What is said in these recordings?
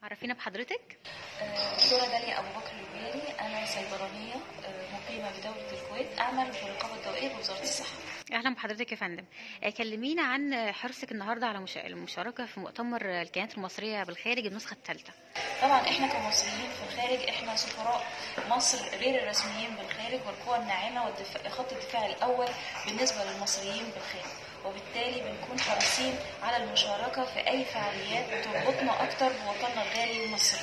عرفينا بحضرتك دكتورة داليا أبو بكر البيلي أنا صيدلانية آه، مقيمة بدولة الكويت أعمل في الرقابة الدوائية بوزارة الصحة اهلا بحضرتك يا فندم آه، كلمينا عن حرصك النهارده على مشا- المشاركه في مؤتمر الكيانات المصريه بالخارج النسخه الثالثه طبعا احنا كمصريين في الخارج احنا سفراء مصر غير الرسميين بالخارج والقوى الناعمة والدفاع خط الدفاع الأول بالنسبة للمصريين بالخارج وبالتالي بنكون حريصين على المشاركة في أي فعاليات بتربطنا أكتر بوطننا الغالي مصر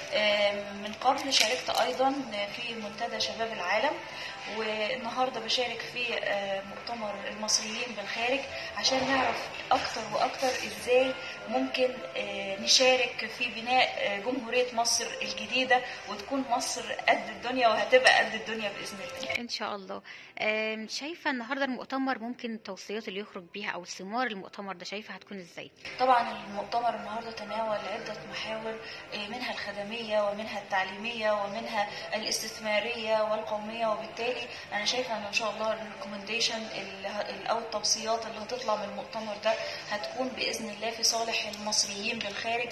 آم، من قبل شاركت أيضا في منتدى شباب العالم والنهارده بشارك في آه، مؤتمر المصريين بالخارج عشان نعرف اكتر واكتر ازاي ممكن آه، نشارك في بناء آه، جمهوريه مصر الجديده وتكون مصر قد الدنيا وهتبقى قد الدنيا باذن الله. ان شاء الله آم، شايفه النهارده المؤتمر ممكن التوصيات اللي يخرج بيها او ثمار المؤتمر ده شايفه هتكون ازاي طبعا المؤتمر النهارده تناول عده محاور آه، منها الخدميه ومنها التعليميه ومنها الاستثماريه والقوميه وبالتالي انا شايفه ان ان شاء الله الريكومنديشن او التوصيات اللي هتطلع من المؤتمر ده هتكون باذن الله في صالح المصريين بالخارج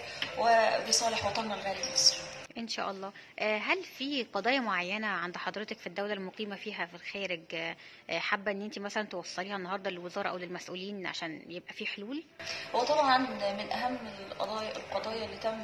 وبصالح وطننا الغالي مصر. ان شاء الله آه، هل في قضايا معينه عند حضرتك في الدوله المقيمه فيها في الخارج آه، آه، حابه ان انت مثلا توصليها النهارده للوزاره او للمسؤولين عشان يبقى في حلول هو طبعا من اهم القضايا القضايا اللي تم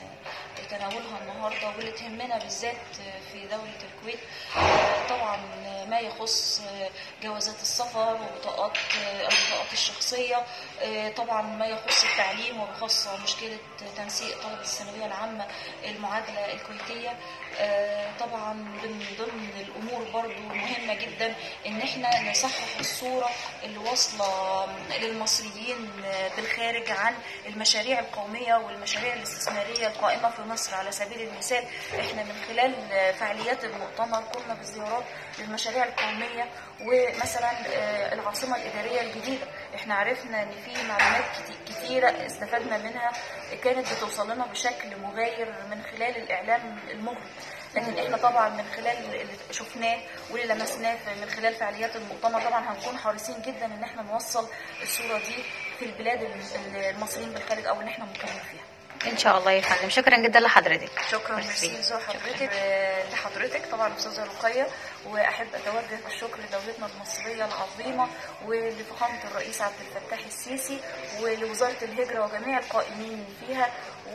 آه، تناولها النهارده واللي تهمنا بالذات آه، في دوله الكويت آه، طبعا آه، ما يخص آه، جوازات السفر وبطاقات آه، البطاقات الشخصيه آه، طبعا ما يخص التعليم وبخاصه مشكله تنسيق طلبه الثانويه العامه المعادله الكويتيه آه، طبعا من ضمن الامور برضو مهمه جدا ان احنا نصحح الصوره اللي واصله للمصريين بالخارج عن المشاريع القوميه والمشاريع الاستثماريه القائمه في مصر على سبيل المثال احنا من خلال فعاليات المؤتمر قمنا بالزيارات للمشاريع القوميه ومثلا آه، العاصمه الاداريه الجديده احنا عرفنا ان في معلومات كتي- كتيره استفدنا منها كانت بتوصل لنا بشكل مغاير من خلال الاعلام المغرب لكن احنا طبعا من خلال اللي شفناه واللي لمسناه في- من خلال فعاليات المؤتمر طبعا هنكون حريصين جدا ان احنا نوصل الصوره دي في البلاد الم- المصريين بالخارج او ان احنا مكملين فيها ان شاء الله يا فندم شكرا جدا لحضرتك شكرا ميرسي. ميرسي زو حضرتك آه، لحضرتك طبعا استاذه رقيه واحب اتوجه بالشكر لدولتنا المصريه العظيمه ولفخامه الرئيس عبد الفتاح السيسي ولوزاره الهجره وجميع القائمين فيها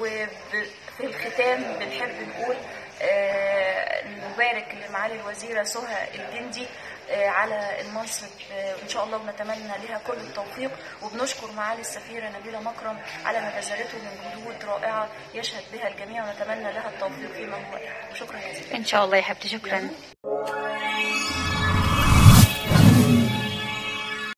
وفي الختام بنحب نقول آه، نبارك لمعالي الوزيره سهى الجندي آه، على المنصب آه، ان شاء الله ونتمنى لها كل التوفيق وبنشكر معالي السفيره نبيله مكرم على ما بذلته من جهود رائعه يشهد بها الجميع ونتمنى لها التوفيق فيما هو شكرا جزيلا ان شاء الله يا حبيبتي شكرا